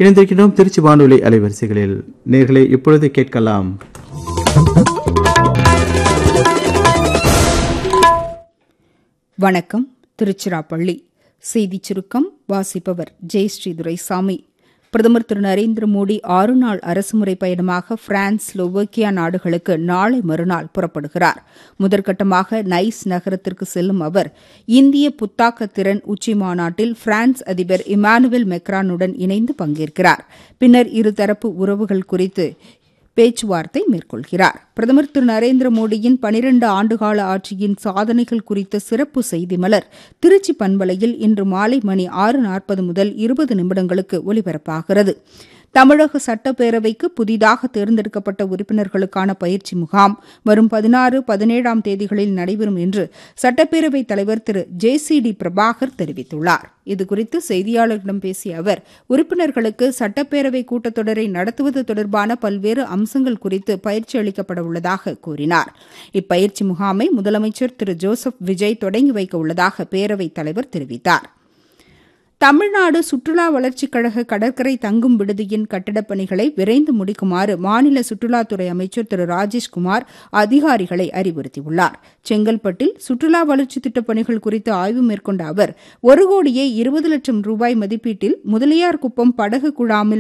இணைந்திருக்கின்றோம் திருச்சி வானொலி அலைவரிசைகளில் நேர்களை இப்பொழுது கேட்கலாம் வணக்கம் திருச்சிராப்பள்ளி செய்திச் சுருக்கம் வாசிப்பவர் ஜெயஸ்ரீ துரைசாமி பிரதமர் திரு நரேந்திர மோடி ஆறு நாள் அரசுமுறை பயணமாக பிரான்ஸ் ஸ்லோவோக்கியா நாடுகளுக்கு நாளை மறுநாள் புறப்படுகிறார் முதற்கட்டமாக நைஸ் நகரத்திற்கு செல்லும் அவர் இந்திய புத்தாக்க திறன் உச்சி மாநாட்டில் பிரான்ஸ் அதிபர் இமானுவேல் மெக்ரானுடன் இணைந்து பங்கேற்கிறார் பின்னர் இருதரப்பு உறவுகள் குறித்து பேச்சுவார்த்தை மேற்கொள்கிறார் பிரதமர் திரு நரேந்திர மோடியின் பனிரண்டு ஆண்டுகால ஆட்சியின் சாதனைகள் குறித்த சிறப்பு செய்தி மலர் திருச்சி பண்பலையில் இன்று மாலை மணி ஆறு நாற்பது முதல் இருபது நிமிடங்களுக்கு ஒலிபரப்பாகிறது தமிழக சட்டப்பேரவைக்கு புதிதாக தேர்ந்தெடுக்கப்பட்ட உறுப்பினர்களுக்கான பயிற்சி முகாம் வரும் பதினாறு பதினேழாம் தேதிகளில் நடைபெறும் என்று சட்டப்பேரவைத் தலைவர் திரு ஜே சி டி பிரபாகர் தெரிவித்துள்ளார் இதுகுறித்து செய்தியாளர்களிடம் பேசிய அவர் உறுப்பினர்களுக்கு சட்டப்பேரவை கூட்டத்தொடரை நடத்துவது தொடர்பான பல்வேறு அம்சங்கள் குறித்து பயிற்சி அளிக்கப்பட உள்ளதாக கூறினார் இப்பயிற்சி முகாமை முதலமைச்சர் திரு ஜோசப் விஜய் தொடங்கி வைக்க உள்ளதாக பேரவைத் தலைவர் தெரிவித்தார் தமிழ்நாடு சுற்றுலா வளர்ச்சிக் கழக கடற்கரை தங்கும் விடுதியின் கட்டடப் பணிகளை விரைந்து முடிக்குமாறு மாநில சுற்றுலாத்துறை அமைச்சர் திரு ராஜேஷ்குமார் அதிகாரிகளை அறிவுறுத்தியுள்ளார் செங்கல்பட்டில் சுற்றுலா வளர்ச்சித் திட்டப் பணிகள் குறித்து ஆய்வு மேற்கொண்ட அவர் ஒரு கோடியே இருபது லட்சம் ரூபாய் மதிப்பீட்டில் முதலியார் குப்பம் படகு குழாமில்